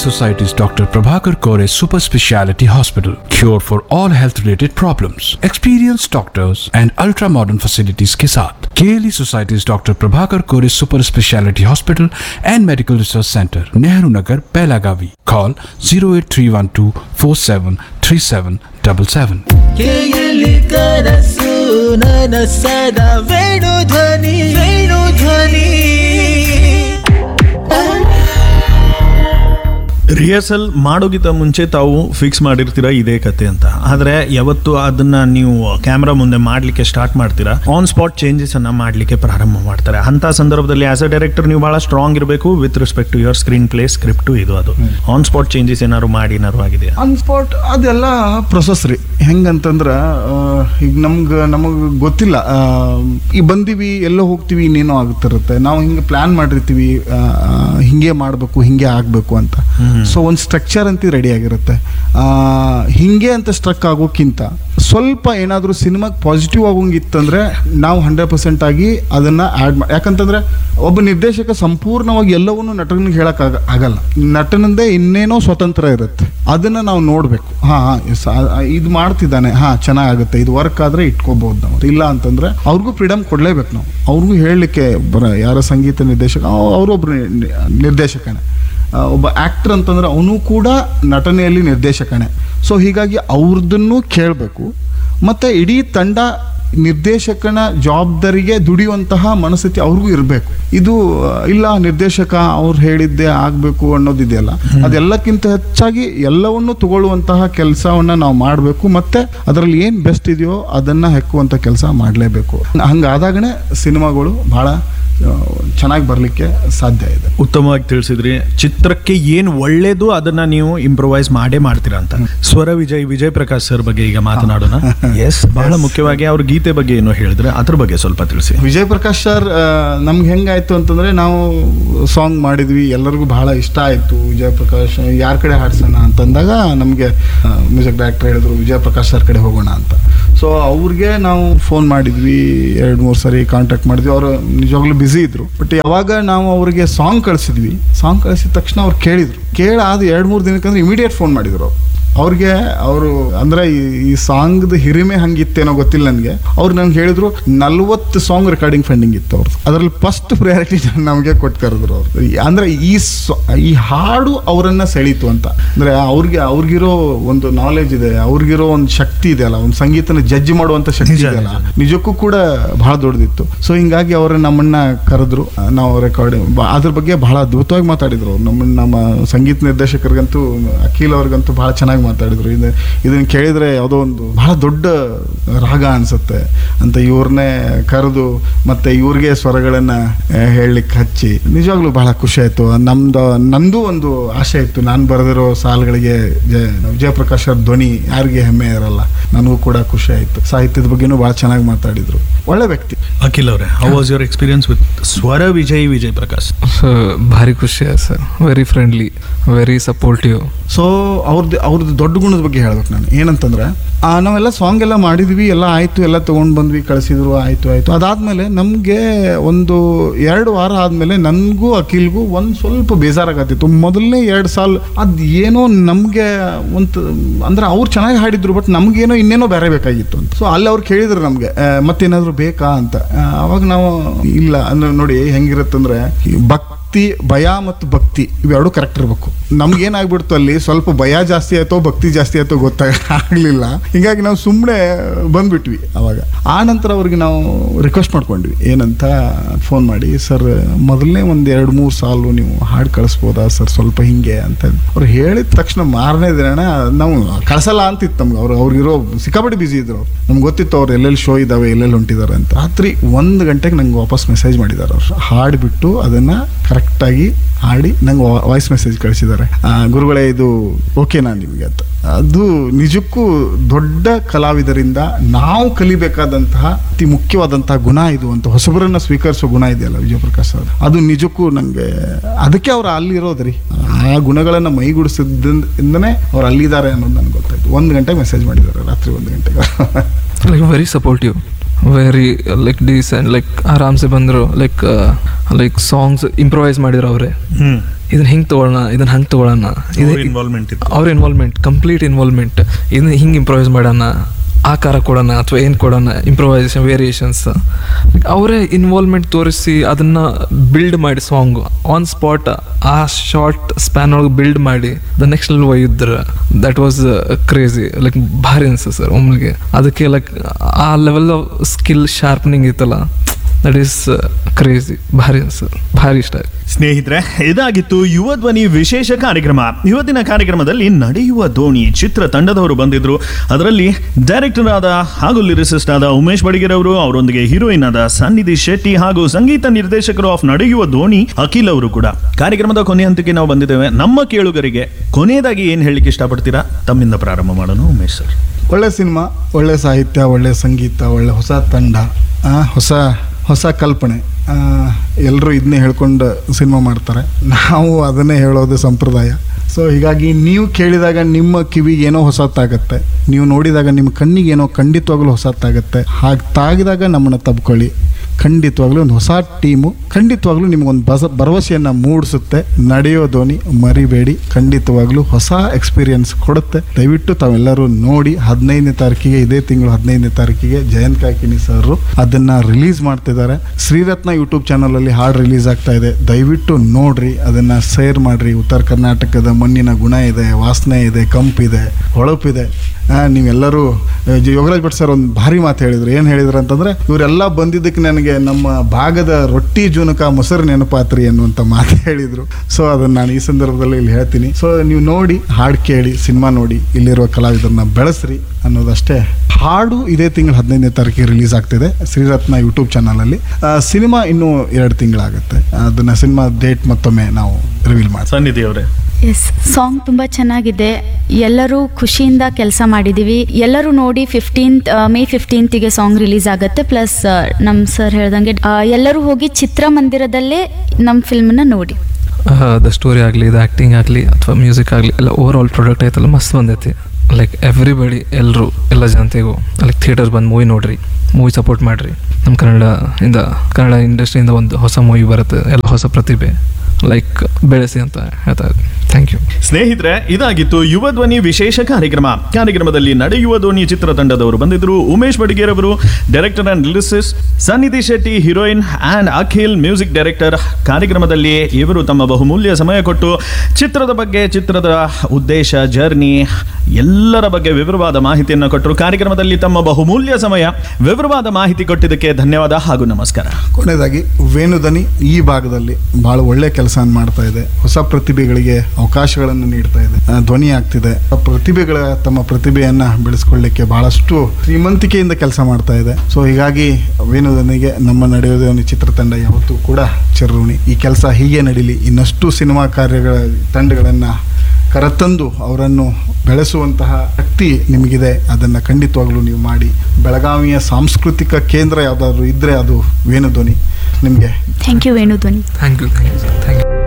Society's Dr. Prabhakar Kore Super Speciality Hospital. Cure for all health related problems. Experienced doctors and ultra modern facilities के साथ केली Society's Dr. Prabhakar Kore Super Speciality Hospital and Medical Research Center, Nehru Nagar, Pelagavi. Call 08312 473777. ಕೇಯಲಿ ಕನಸು ನನಸದ ವೇಣು ಧ್ವನಿ ವೇಣು ಧ್ವನಿ rehearsal ಮಾಡೋಕ್ಕಿಂತ ಮುಂಚೆ ತಾವು fix ಮಾಡಿರ್ತೀರಾ ಇದೇ ಕತೆ ಅಂತ ಆದರೆ ಯಾವತ್ತು ಅದನ್ನ ನೀವು ಕ್ಯಾಮ್ರಾ ಮುಂದೆ ಮಾಡಲಿಕ್ಕೆ ಸ್ಟಾರ್ಟ್ ಮಾಡ್ತೀರಾ ಆನ್ ಸ್ಪಾಟ್ ಚೇಂಜಸ್ ಅನ್ನ ಮಾಡಲಿಕ್ಕೆ ಪ್ರಾರಂಭ ಮಾಡ್ತಾರೆ ಅಂತ ಸಂದರ್ಭದಲ್ಲಿ ಆಸ್ ಅ ಡೈರೆಕ್ಟರ್ ನೀವು ಬಹಳ ಸ್ಟ್ರಾಂಗ್ ಇರಬೇಕು with respect to your screen play script ಇದು ಅದು ಆನ್ ಸ್ಪಾಟ್ ಚೇಂಜಸ್ ಏನಾದ್ರು ಮಾಡಿ ಏನಾದ್ರು ಆಗಿದೆಯಾ ಆನ್ ಸ್ಪಾಟ್ ಅದೆಲ್ಲ ಪ್ರೊಸೆಸ್ ರೀ ಹೆಂಗಂತಂದ್ರ ಆ, ಈಗ ನಮ್ಗೆ ನಮಗೆ ಗೊತ್ತಿಲ್ಲ ಆ, ಈಗ ಬಂದೀವಿ ಎಲ್ಲೋ ಹೋಗ್ತೀವಿ ಇನ್ನೇನೋ ಆಗ್ತಿರುತ್ತೆ ನಾವು ಹಿಂಗೆ ಪ್ಲಾನ್ ಮಾಡಿರ್ತೀವಿ ಆ, ಆ, ಹಿಂಗೆ ಮಾಡಬೇಕು ಹಿಂಗೆ ಆಗಬೇಕು ಅಂತ ಸೊ ಒಂದು ಸ್ಟ್ರಕ್ಚರ್ ಅಂತ ರೆಡಿ ಆಗಿರುತ್ತೆ ಆ, ಹಿಂಗೆ ಅಂತ ಸ್ಟ್ರಕ್ ಆಗೋಕ್ಕಿಂತ ಸ್ವಲ್ಪ ಏನಾದರೂ ಸಿನಿಮಾಗೆ ಪಾಸಿಟಿವ್ ಆಗೋಂಗಿತ್ತಂದ್ರೆ ನಾವು ಹಂಡ್ರೆಡ್ ಪರ್ಸೆಂಟ್ ಆಗಿ ಅದನ್ನ ಆ್ಯಡ್ ಮಾಡಿ ಯಾಕಂತಂದ್ರೆ ಒಬ್ಬ ನಿರ್ದೇಶಕ ಸಂಪೂರ್ಣವಾಗಿ ಎಲ್ಲವನ್ನೂ ನಟನಿಗೆ ಹೇಳಕ್ ಆಗ ಆಗಲ್ಲ ನಟನಂದೇ ಇನ್ನೇನೋ ಸ್ವತಂತ್ರ ಇರುತ್ತೆ ಅದನ್ನ ನಾವು ನೋಡ್ಬೇಕು ಹಾ ಹಾ, ಎಸ್, ಆ- ಆ, ಇದು ಮಾಡ್ತಿದ್ದಾನೆ ಹಾ ಚೆನ್ನಾಗುತ್ತೆ ಇದು ವರ್ಕ್ ಆದ್ರೆ ಇಟ್ಕೋಬಹುದು ನಾವು ಇಲ್ಲ ಅಂತಂದ್ರೆ ಅವ್ರಿಗೂ ಫ್ರೀಡಮ್ ಕೊಡ್ಲೇಬೇಕು ನಾವು ಅವ್ರಿಗೂ ಹೇಳಲಿಕ್ಕೆ ಬರ ಯಾರ ಸಂಗೀತ ನಿರ್ದೇಶಕ ಅವರೊಬ್ರು ನಿರ್ದೇಶಕನೇ ಆ, ಒಬ್ಬ ಆಕ್ಟರ್ ಅಂತಂದ್ರೆ ಅವನು ಕೂಡ ನಟನೆಯಲ್ಲಿ ನಿರ್ದೇಶಕನೇ ಸೊ ಹೀಗಾಗಿ ಅವ್ರದನ್ನು ಕೇಳಬೇಕು ಮತ್ತೆ ಇಡೀ ತಂಡ ನಿರ್ದೇಶಕನ ಜವಾಬ್ದಾರಿಗೆ ದುಡಿಯುವಂತಹ ಮನಸ್ಥಿತಿ ಅವ್ರಿಗೂ ಇರಬೇಕು ಇದು ಆ, ಇಲ್ಲ ನಿರ್ದೇಶಕ ಅವ್ರು ಹೇಳಿದ್ದೆ ಆಗಬೇಕು ಅನ್ನೋದಿದೆಯಲ್ಲ ಅದೆಲ್ಲಕ್ಕಿಂತ ಹೆಚ್ಚಾಗಿ ಎಲ್ಲವನ್ನು ತಗೊಳ್ಳುವಂತಹ ಕೆಲಸವನ್ನ ನಾವು ಮಾಡಬೇಕು ಮತ್ತೆ ಅದರಲ್ಲಿ ಏನು ಬೆಸ್ಟ್ ಇದೆಯೋ ಅದನ್ನ ಹೆಕ್ಕುವಂತ ಕೆಲಸ ಮಾಡಲೇಬೇಕು ಹಂಗಾದಾಗನೇ ಸಿನಿಮಾಗಳು ಬಹಳ ಚೆನ್ನಾಗಿ ಬರಲಿಕ್ಕೆ ಸಾಧ್ಯ ಇದೆ ಉತ್ತಮವಾಗಿ ತಿಳಿಸಿದ್ರಿ ಚಿತ್ರಕ್ಕೆ ಏನು ಒಳ್ಳೇದು ಅದನ್ನ ನೀವು ಇಂಪ್ರೊವೈಸ್ ಮಾಡೇ ಮಾಡ್ತೀರಾ ಅಂತ ಸ್ವರ ವಿಜಯ್ ವಿಜಯ್ ಪ್ರಕಾಶ್ ಸರ್ ಬಗ್ಗೆ ಈಗ ಮಾತನಾಡೋಣ ಎಸ್ ಬಹಳ ಮುಖ್ಯವಾಗಿ ಅವ್ರ ಗೀತೆ ಬಗ್ಗೆ ಏನು ಹೇಳಿದ್ರೆ ಅದ್ರ ಬಗ್ಗೆ ಸ್ವಲ್ಪ ತಿಳಿಸಿ ವಿಜಯ್ ಪ್ರಕಾಶ್ ಸರ್ ಆ, ನಮ್ಗೆ ಹೆಂಗಾಯ್ತು ಅಂತಂದ್ರೆ ನಾವು ಸಾಂಗ್ ಮಾಡಿದ್ವಿ ಎಲ್ಲರಿಗೂ ಬಹಳ ಇಷ್ಟ ಆಯ್ತು ವಿಜಯ್ ಪ್ರಕಾಶ್ ಯಾರ ಕಡೆ ಹಾಡ್ಸೋಣ ಅಂತಂದಾಗ ನಮಗೆ ಮ್ಯೂಸಿಕ್ ಡೈರೆಕ್ಟರ್ ಹೇಳಿದ್ರು ವಿಜಯ್ ಪ್ರಕಾಶ್ ಸರ್ ಕಡೆ ಹೋಗೋಣ ಅಂತ ಸೊ ಅವ್ರಿಗೆ ನಾವು ಫೋನ್ ಮಾಡಿದ್ವಿ ಎರಡು ಮೂರು ಸರಿ ಕಾಂಟ್ಯಾಕ್ಟ್ ಮಾಡಿದ್ವಿ ಅವರು ನಿಜವಾಗ್ಲೂ ಬ್ಯುಸಿ ಇದ್ರು ಬಟ್ ಯಾವಾಗ ನಾವು ಅವ್ರಿಗೆ ಸಾಂಗ್ ಕಳಿಸಿದ್ವಿ ಸಾಂಗ್ ಕಳಿಸಿದ ತಕ್ಷಣ ಅವ್ರು ಕೇಳಿದ್ರು ಕೇಳಾದ ಎರಡು ಮೂರು ದಿನಕ್ಕಂದ್ರೆ ಇಮಿಡಿಯೇಟ್ ಫೋನ್ ಮಾಡಿದ್ರು ಅವ್ರು ಅವ್ರಿಗೆ ಅವರು ಅಂದ್ರೆ ಈ ಈ ಸಾಂಗ್ದ ಹಿರಿಮೆ ಹಂಗಿತ್ತೇನೋ ಗೊತ್ತಿಲ್ಲ ನನಗೆ ಅವ್ರು ನನ್ಗೆ ಹೇಳಿದ್ರು ನಲ್ವತ್ತು ಸಾಂಗ್ ರೆಕಾರ್ಡಿಂಗ್ ಫಂಡಿಂಗ್ ಇತ್ತು ಅವ್ರದ್ದು ಅದರಲ್ಲಿ ಫಸ್ಟ್ ಪ್ರಯಾರಿಟಿ ನಮಗೆ ಕೊಟ್ಟು ಕರೆದ್ರು ಅವ್ರು ಅಂದ್ರೆ ಈ ಸ- ಈ ಹಾಡು ಅವರನ್ನ ಸೆಳೀತು ಅಂತ ಅಂದ್ರೆ ಅವ್ರಿಗೆ ಅವ್ರಿಗಿರೋ ಒಂದು ನಾಲೆಜ್ ಇದೆ ಅವ್ರಿಗಿರೋ ಒಂದು ಶಕ್ತಿ ಇದೆ ಅಲ್ಲ ಒಂದು ಸಂಗೀತನ ಜಡ್ಜ್ ಮಾಡುವಂತ ಶಕ್ತಿ ನಿಜ, ಇದೆಯಲ್ಲ ನಿಜ. ನಿಜಕ್ಕೂ ಕೂಡ ಬಹಳ ದೊಡ್ಡದಿತ್ತು ಸೊ ಹಿಂಗಾಗಿ ಅವರು ನಮ್ಮನ್ನ ಕರೆದ್ರು ಆ, ನಾವು ರೆಕಾರ್ಡಿಂಗ್ ಅದ್ರ ಬಗ್ಗೆ ಬಹಳ ಅದ್ಭುತವಾಗಿ ಮಾತಾಡಿದ್ರು ಅವ್ರು ನಮ್ಮ ನಮ್ಮ ಸಂಗೀತ ನಿರ್ದೇಶಕರಿಗಂತೂ ಅಖಿಲ್ ಅವ್ರಿಗಂತೂ ಬಹಳ ಚೆನ್ನಾಗಿ ಮಾತಾಡಿದ್ರು ಇದು ಇದನ್ನ ಕೇಳಿದ್ರೆ ಯಾವುದೋ ಒಂದು ಬಹಳ ದೊಡ್ಡ ರಾಗ ಅನ್ಸುತ್ತೆ ಅಂತ ಇವ್ರನ್ನೇ ಕರೆದು ಮತ್ತೆ ಇವ್ರಿಗೆ ಸ್ವರಗಳನ್ನ ಆ, ಹೇಳಲಿಕ್ಕೆ ಹಚ್ಚಿ ನಿಜವಾಗ್ಲೂ ಬಹಳ ಖುಷಿ ಆಯ್ತು ನಮ್ದು ನಂದು ಒಂದು ಆಸೆ ಇತ್ತು ನಾನು ಬರೆದಿರೋ ಸಾಲುಗಳಿಗೆ ಜಯ ವಿಜಯಪ್ರಕಾಶ್ ಅವ್ರ ಧ್ವನಿ ಯಾರಿಗೆ ಹೆಮ್ಮೆ ಇರಲ್ಲ ನನಗೂ ಕೂಡ ಖುಷಿ ಆಯ್ತು ಸಾಹಿತ್ಯದ ಬಗ್ಗೆನೂ ಬಹಳ ಚೆನ್ನಾಗಿ ಮಾತಾಡಿದ್ರು ಒಳ್ಳೆ ವ್ಯಕ್ತಿ ಅಖಿಲ್ ಅವರೇ how was your experience with ಸ್ವರ ವಿಜಯ್ ವಿಜಯ್ ಪ್ರಕಾಶ್ ಸೊ ಭಾರಿ ಖುಷಿ ಆಯ್ತು sir very friendly very supportive so ಅವ್ರದ್ದು ಅವ್ರದ್ದು ದೊಡ್ಡ ಗುಣದ ಬಗ್ಗೆ ಹೇಳ್ಬೇಕು ನಾನು ಏನಂತಂದ್ರೆ ಆ, ನಾವೆಲ್ಲ ಸಾಂಗ್ ಎಲ್ಲ ಮಾಡಿದ್ವಿ ಎಲ್ಲ ಆಯ್ತು ಎಲ್ಲ ತಗೊಂಡ್ ಬಂದ್ವಿ ಕಳಿಸಿದ್ರು ಆಯ್ತು ಆಯ್ತು ಅದಾದ್ಮೇಲೆ ನಮಗೆ ಒಂದು ಎರಡು ವಾರ ಆದ್ಮೇಲೆ ನನಗೂ ಅಖಿಲ್ಗೂ ಒಂದು ಸ್ವಲ್ಪ ಬೇಜಾರಾಗತ್ತಿತ್ತು ಮೊದಲನೇ ಎರಡು ಸಾಲ ಅದು ಏನೋ ನಮಗೆ ಒಂದು ಅಂದ್ರೆ ಅವ್ರು ಚೆನ್ನಾಗಿ ಹಾಡಿದ್ರು ಬಟ್ ನಮಗೇನೋ ಇನ್ನೇನೋ ಬೇರೆ ಬೇಕಾಗಿತ್ತು ಅಂತ ಸೊ ಅಲ್ಲಿ ಅವ್ರು ಕೇಳಿದ್ರು ನಮಗೆ ಮತ್ತೇನಾದ್ರು ಬೇಕಾ ಅಂತ ಆ, ಅವಾಗ ನಾವು ಇಲ್ಲ ಅಂದ್ರೆ ನೋಡಿ ಹೆಂಗಿರುತ್ತಂದ್ರೆ ಈ ಭಕ್ತಿ ಭಯ ಮತ್ತು ಭಕ್ತಿ ಇವೆರಡು ಕರೆಕ್ಟ್ ಇರಬೇಕು ನಮ್ಗೇನಾಗ್ಬಿಡ್ತು ಅಲ್ಲಿ ಸ್ವಲ್ಪ ಭಯ ಜಾಸ್ತಿ ಆಯ್ತೋ ಭಕ್ತಿ ಜಾಸ್ತಿ ಆಯ್ತೋ ಗೊತ್ತಾಗ ಆಗ್ಲಿಲ್ಲ ಹಿಂಗಾಗಿ ನಾವು ಸುಮ್ಮನೆ ಬಂದ್ಬಿಟ್ವಿ ಅವಾಗ ಆ ನಂತರ ಅವ್ರಿಗೆ ನಾವು ರಿಕ್ವೆಸ್ಟ್ ಮಾಡ್ಕೊಂಡ್ವಿ ಏನಂತ ಫೋನ್ ಮಾಡಿ ಸರ್ ಮೊದಲನೇ ಒಂದು ಎರಡು ಮೂರು ಸಾಲು ನೀವು ಹಾಡು ಕಳಿಸ್ಬೋದಾ ಸರ್ ಸ್ವಲ್ಪ ಹಿಂಗೆ ಅಂತ ಅವ್ರು ಹೇಳಿದ ತಕ್ಷಣ ಮಾರನೇ ದಿನ ನಾವು ಕಳ್ಸಲ್ಲ ಅಂತಿತ್ತು ನಮ್ಗೆ ಅವ್ರು ಅವ್ರಿಗಿರೋ ಸಿಕ್ಕಾಪಟ್ಟೆ ಬಿಸಿ ಇದ್ರು ಅವ್ರು ನಮ್ಗೆ ಗೊತ್ತಿತ್ತು ಅವ್ರು ಎಲ್ಲೆಲ್ಲಿ ಶೋ ಇದಾವೆ ಎಲ್ಲೆಲ್ಲಿ ಹೊಂಟಿದ್ದಾರೆ ಅಂತ ರಾತ್ರಿ ಒಂದು ಗಂಟೆಗೆ ನಂಗೆ ವಾಪಸ್ ಮೆಸೇಜ್ ಮಾಡಿದ್ದಾರೆ ಅವ್ರು ಹಾಡಿಬಿಟ್ಟು ಅದನ್ನ ಕರೆಕ್ಟಾಗಿ ಹಾಡಿ ನಂಗೆ ವಾಯ್ಸ್ ಮೆಸೇಜ್ ಕಳಿಸಿದ್ದಾರೆ ಆ, ಗುರುಗಳೇ ಇದು ಓಕೆನಾ ನಿಮಗೆ ಅಂತ ಅದು ನಿಜಕ್ಕೂ ದೊಡ್ಡ ಕಲಾವಿದರಿಂದ ನಾವು ಕಲಿಬೇಕಾದಂತಹ ಅತಿ ಮುಖ್ಯವಾದಂತಹ ಗುಣ ಇದು ಅಂತ ಹೊಸಬರನ್ನ ಸ್ವೀಕರಿಸೋ ಗುಣ ಇದೆಯಲ್ಲ ವಿಜಯಪ್ರಕಾಶ್ ಅವರು ಅದು ನಿಜಕ್ಕೂ ನಂಗೆ ಅದಕ್ಕೆ ಅವ್ರು ಅಲ್ಲಿರೋದ್ರಿ ಆ ಗುಣಗಳನ್ನ ಮೈಗೂಡಿಸಿದಿಂದನೇ ಅವ್ರು ಅಲ್ಲಿದ್ದಾರೆ ಅನ್ನೋದು ನನಗೆ ಗೊತ್ತಾಯ್ತು ಒಂದು ಗಂಟೆಗೆ ಮೆಸೇಜ್ ಮಾಡಿದ್ದಾರೆ ರಾತ್ರಿ ಒಂದು ಗಂಟೆಗೆ like very supportive very like decent like ಆರಾಮ್ಸೆ ಬಂದರು ಲೈಕ್ ಲೈಕ್ ಸಾಂಗ್ಸ್ ಇಂಪ್ರೊವೈಸ್ ಮಾಡಿದ್ರು ಅವರೇ ಹ್ಮ್ ಇದನ್ನ ಹಿಂಗೆ ತೊಗೊಳ್ಳೋಣ ಇದನ್ನ ಹಂಗೆ ತೊಗೊಳ್ಳೋಣ ಅವ್ರ involvement ಇತ್ತು. ಅವ್ರ ಇನ್ವಾಲ್ವ್ಮೆಂಟ್ ಕಂಪ್ಲೀಟ್ ಇನ್ವಾಲ್ವ್ಮೆಂಟ್ ಇದನ್ನ ಹಿಂಗೆ ಇಂಪ್ರೂವೈಸ್ ಮಾಡೋಣ ಆಕಾರ ಕೊಡೋಣ ಅಥವಾ ಏನು ಕೊಡೋಣ ಇಂಪ್ರೂವೈಸೇಷನ್ ವೇರಿಯೇಷನ್ಸ್ ಅವರೇ ಇನ್ವಾಲ್ವ್ಮೆಂಟ್ ತೋರಿಸಿ ಅದನ್ನ ಬಿಲ್ಡ್ ಮಾಡಿ ಸಾಂಗ್ ಆನ್ ಸ್ಪಾಟ್ ಆ ಶಾರ್ಟ್ ಸ್ಪ್ಯಾನ್ ಒಳಗೆ ಬಿಲ್ಡ್ ಮಾಡಿ ದ ನೆಕ್ಸ್ಟ್ ಲೆವೆಲ್ ಒಯ್ಯಿದ್ರ ದಟ್ ವಾಸ್ ಕ್ರೇಜಿ ಲೈಕ್ ಭಾರಿ ಅನ್ಸ ಸರ್ ಒಮ್ಮೆಗೆ ಅದಕ್ಕೆ ಲೈಕ್ ಆ ಲೆವೆಲ್ ಆಫ್ ಸ್ಕಿಲ್ ಶಾರ್ಪ್ನಿಂಗ್ ಇತ್ತಲ್ಲ ದಟ್ ಈಸ್ ಕ್ರೇಜಿ ಭಾರಿ ಅನ್ಸ ಭಾರಿ ಇಷ್ಟ ಆಯ್ತು ಸ್ನೇಹಿತರೆ ಇದಾಗಿತ್ತು ಯುವ ಧ್ವನಿ ವಿಶೇಷ ಕಾರ್ಯಕ್ರಮ ಇವತ್ತಿನ ಕಾರ್ಯಕ್ರಮದಲ್ಲಿ ನಡೆಯುವ ದೋಣಿ ಚಿತ್ರ ತಂಡದವರು ಬಂದಿದ್ರು ಅದರಲ್ಲಿ ಡೈರೆಕ್ಟರ್ ಆದ ಹಾಗೂ ಲಿರಿಸಿಸ್ಟ್ ಆದ ಉಮೇಶ್ ಬಡಿಗೇರ್ ಅವರು ಅವರೊಂದಿಗೆ ಹೀರೋಯಿನ್ ಆದ ಸನ್ನಿಧಿ ಶೆಟ್ಟಿ ಹಾಗೂ ಸಂಗೀತ ನಿರ್ದೇಶಕರು ಆಫ್ ನಡೆಯುವ ದೋಣಿ ಅಖಿಲ್ ಅವರು ಕೂಡ ಕಾರ್ಯಕ್ರಮದ ಕೊನೆ ಹಂತಕ್ಕೆ ನಾವು ಬಂದಿದ್ದೇವೆ ನಮ್ಮ ಕೇಳುಗರಿಗೆ ಕೊನೆಯದಾಗಿ ಏನ್ ಹೇಳಲಿಕ್ಕೆ ಇಷ್ಟಪಡ್ತೀರಾ ತಮ್ಮಿಂದ ಪ್ರಾರಂಭ ಮಾಡೋಣ ಉಮೇಶ್ ಸರ್ ಒಳ್ಳೆ ಸಿನಿಮಾ ಒಳ್ಳೆ ಸಾಹಿತ್ಯ ಒಳ್ಳೆ ಸಂಗೀತ ಒಳ್ಳೆ ಹೊಸ ತಂಡ ಆ, ಹೊಸ ಹೊಸ ಕಲ್ಪನೆ ಎಲ್ಲರೂ ಇದನ್ನೇ ಹೇಳ್ಕೊಂಡು ಸಿನಿಮಾ ಮಾಡ್ತಾರೆ ನಾವು ಅದನ್ನೇ ಹೇಳೋದು ಸಂಪ್ರದಾಯ ಸೊ ಹೀಗಾಗಿ ನೀವು ಕೇಳಿದಾಗ ನಿಮ್ಮ ಕಿವಿಗೆ ಏನೋ ಹೊಸತ್ತಾಗತ್ತೆ ನೀವು ನೋಡಿದಾಗ ನಿಮ್ಮ ಕಣ್ಣಿಗೆ ಏನೋ ಖಂಡಿತವಾಗ್ಲೂ ಹೊಸತ್ತಾಗತ್ತೆ ಹಾಗೆ ತಾಗಿದಾಗ ನಮ್ಮನ್ನು ತಬ್ಕೊಳ್ಳಿ ಖಂಡಿತವಾಗ್ಲೂ ಒಂದು ಹೊಸ ಟೀಮು ಖಂಡಿತವಾಗ್ಲೂ ನಿಮಗೊಂದು ಬಸ ಭರವಸೆಯನ್ನು ಮೂಡಿಸುತ್ತೆ ನಡೆಯೋ ಧ್ವನಿ ಮರಿಬೇಡಿ ಖಂಡಿತವಾಗ್ಲೂ ಹೊಸ ಎಕ್ಸ್ಪೀರಿಯನ್ಸ್ ಕೊಡುತ್ತೆ ದಯವಿಟ್ಟು ತಾವೆಲ್ಲರೂ ನೋಡಿ ಹದಿನೈದನೇ ತಾರೀಕಿಗೆ ಇದೇ ತಿಂಗಳು ಹದಿನೈದನೇ ತಾರೀಕಿಗೆ ಜಯಂತ್ ಕಾಕಿನಿ ಸರ್ ಅದನ್ನ ರಿಲೀಸ್ ಮಾಡ್ತಿದ್ದಾರೆ ಶ್ರೀರತ್ನ ಯೂಟ್ಯೂಬ್ ಚಾನಲಲ್ಲಿ ಹಾಡು ರಿಲೀಸ್ ಆಗ್ತಾ ಇದೆ ದಯವಿಟ್ಟು ನೋಡ್ರಿ ಅದನ್ನ ಶೇರ್ ಮಾಡ್ರಿ ಉತ್ತರ ಕರ್ನಾಟಕದ ಮಣ್ಣಿನ ಗುಣ ಇದೆ ವಾಸನೆ ಇದೆ ಕಂಪಿದೆ ಹೊಳಪಿದೆ ಆ, ನೀವೆಲ್ಲರೂ ಆ, ಜಿ- ಯೋಗರಾಜ್ ಭಟ್ ಸರ್ ಒಂದು ಭಾರಿ ಮಾತು ಹೇಳಿದ್ರು ಏನು ಹೇಳಿದ್ರು ಅಂತಂದ್ರೆ ಇವರೆಲ್ಲ ಬಂದಿದ್ದಕ್ಕೆ ನನಗೆ ನಮ್ಮ ಭಾಗದ ರೊಟ್ಟಿ ಜೂನಕ ಮೊಸರು ನೆನಪಾತ್ರಿ ಅನ್ನುವಂಥ ಮಾತು ಹೇಳಿದ್ರು ಸೊ ಅದನ್ನು ನಾನು ಈ ಸಂದರ್ಭದಲ್ಲಿ ಇಲ್ಲಿ ಹೇಳ್ತೀನಿ ಸೊ ನೀವು ನೋಡಿ ಹಾಡು ಕೇಳಿ ಸಿನಿಮಾ ನೋಡಿ ಇಲ್ಲಿರುವ ಕಲಾವಿದರನ್ನ ಬೆಳೆಸ್ರಿ ಅನ್ನೋದಷ್ಟೇ ಹಾಡು ಇದೇ ತಿಂಗಳು ಹದಿನೈದನೇ ತಾರೀಕಿಗೆ ರಿಲೀಸ್ ಆಗ್ತಿದೆ ಶ್ರೀರತ್ನ ಯೂಟ್ಯೂಬ್ ಚಾನಲಲ್ಲಿ ಸಿನಿಮಾ ಇನ್ನೂ ಎರಡು ತಿಂಗಳಾಗುತ್ತೆ ಅದನ್ನು ಸಿನಿಮಾ ಡೇಟ್ ಮತ್ತೊಮ್ಮೆ ನಾವು ರಿವೀಲ್ ಮಾಡ್ತೀವಿ ಸನ್ನಿಧಿ ಅವರೇ ಎಸ್ ಸಾಂಗ್ ತುಂಬ ಚೆನ್ನಾಗಿದೆ ಎಲ್ಲರೂ ಖುಷಿಯಿಂದ ಕೆಲಸ ಮಾಡಿದ್ದೀವಿ ಎಲ್ಲರೂ ನೋಡಿ ಫಿಫ್ಟೀನ್ತ್ ಮೇ ಫಿಫ್ಟೀನ್ತಿಗೆ ಸಾಂಗ್ ರಿಲೀಸ್ ಆಗುತ್ತೆ ಪ್ಲಸ್ ನಮ್ಮ ಸರ್ ಹೇಳ್ದಂಗೆ ಆ, ಎಲ್ಲರೂ ಹೋಗಿ ಚಿತ್ರಮಂದಿರದಲ್ಲೇ ನಮ್ಮ ಫಿಲ್ಮನ್ನ ನೋಡಿ ದ ಸ್ಟೋರಿ ಆಗಲಿ ಇದು ಆ್ಯಕ್ಟಿಂಗ್ ಆಗಲಿ ಅಥವಾ ಮ್ಯೂಸಿಕ್ ಆಗಲಿ ಎಲ್ಲ ಓವರ್ ಆಲ್ ಪ್ರಾಡಕ್ಟ್ ಐತಲ್ಲ ಮಸ್ತ್ ಬಂದೈತಿ ಲೈಕ್ ಎವ್ರಿಬಡಿ ಎಲ್ಲರೂ ಎಲ್ಲ ಜನತೆಗೂ ಲೈಕ್ ಥಿಯೇಟರ್ ಬಂದು ಮೂವಿ ನೋಡ್ರಿ ಮೂವಿ ಸಪೋರ್ಟ್ ಮಾಡಿರಿ ನಮ್ಮ ಕನ್ನಡ ಇಂದ ಕನ್ನಡ ಇಂಡಸ್ಟ್ರಿಯಿಂದ ಒಂದು ಹೊಸ ಮೂವಿ ಬರುತ್ತೆ ಎಲ್ಲ ಹೊಸ ಪ್ರತಿಭೆ ಲೈಕ್ ಬೆಳೆಸಿ ಅಂತ ಹೇಳ್ತಾ ಥ್ಯಾಂಕ್ ಯು ಸ್ನೇಹಿತರೆ ಇದಾಗಿತ್ತು ಯುವ ಧ್ವನಿ ವಿಶೇಷ ಕಾರ್ಯಕ್ರಮ ಕಾರ್ಯಕ್ರಮದಲ್ಲಿ ನಡೆಯುವ ಧ್ವನಿ ಚಿತ್ರತಂಡದವರು ಬಂದಿದ್ರು ಉಮೇಶ್ ಬಡಿಗೇರ್ ಅವರು director and lyricist Sannidhi Shetty heroine and Akhil music director ಕಾರ್ಯಕ್ರಮದಲ್ಲಿ ಇವರು ತಮ್ಮ ಬಹುಮೂಲ್ಯ ಸಮಯ ಕೊಟ್ಟು ಚಿತ್ರದ ಬಗ್ಗೆ ಚಿತ್ರದ ಉದ್ದೇಶ ಜರ್ನಿ ಎಲ್ಲರ ಬಗ್ಗೆ ವಿವರವಾದ ಮಾಹಿತಿಯನ್ನು ಕೊಟ್ಟರು ಕಾರ್ಯಕ್ರಮದಲ್ಲಿ ತಮ್ಮ ಬಹುಮೂಲ್ಯ ಸಮಯ ವಿವರವಾದ ಮಾಹಿತಿ ಕೊಟ್ಟಿದ್ದಕ್ಕೆ ಧನ್ಯವಾದ ಹಾಗೂ ನಮಸ್ಕಾರ ಕೊನೆಯದಾಗಿ ವೇಣುದನಿ ಈ ಭಾಗದಲ್ಲಿ ಬಹಳ ಒಳ್ಳೆ ಕೆಲಸ ಮಾಡ್ತಾ ಇದೆ ಹೊಸ ಪ್ರತಿಭೆಗಳಿಗೆ ಅವಕಾಶಗಳನ್ನು ನೀಡ್ತಾ ಇದೆ ಆ, ಧ್ವನಿ ಆಗ್ತಿದೆ ಆ ಪ್ರತಿಭೆಗಳ ತಮ್ಮ ಪ್ರತಿಭೆಯನ್ನ ಬೆಳೆಸ್ಕೊಳ್ಳಿಕ್ಕೆ ಬಹಳಷ್ಟು ಶ್ರೀಮಂತಿಕೆಯಿಂದ ಕೆಲಸ ಮಾಡ್ತಾ ಇದೆ ಸೊ ಹೀಗಾಗಿ ವೇಣುದನಿಗೆ ನಮ್ಮ ನಡೆಯೋದೇ ಒಂದು ಚಿತ್ರತಂಡ ಯಾವತ್ತೂ ಕೂಡ ಚಿರಋಣಿ ಈ ಕೆಲಸ ಹೀಗೆ ನಡೀಲಿ ಇನ್ನಷ್ಟು ಸಿನಿಮಾ ಕಾರ್ಯಗಳ ತಂಡಗಳನ್ನು ಕರೆತಂದು ಅವರನ್ನು ಬೆಳೆಸುವಂತಹ ಶಕ್ತಿ ನಿಮಗಿದೆ ಅದನ್ನು ಖಂಡಿತವಾಗ್ಲೂ ನೀವು ಮಾಡಿ ಬೆಳಗಾವಿಯ ಸಾಂಸ್ಕೃತಿಕ ಕೇಂದ್ರ ಯಾವುದಾದ್ರೂ ಇದ್ದರೆ ಅದು ವೇಣುಧ್ವನಿ ನಿಮಗೆ ಥ್ಯಾಂಕ್ ಯು ವೇಣು ಧ್ವನಿ thank you thank you sir thank you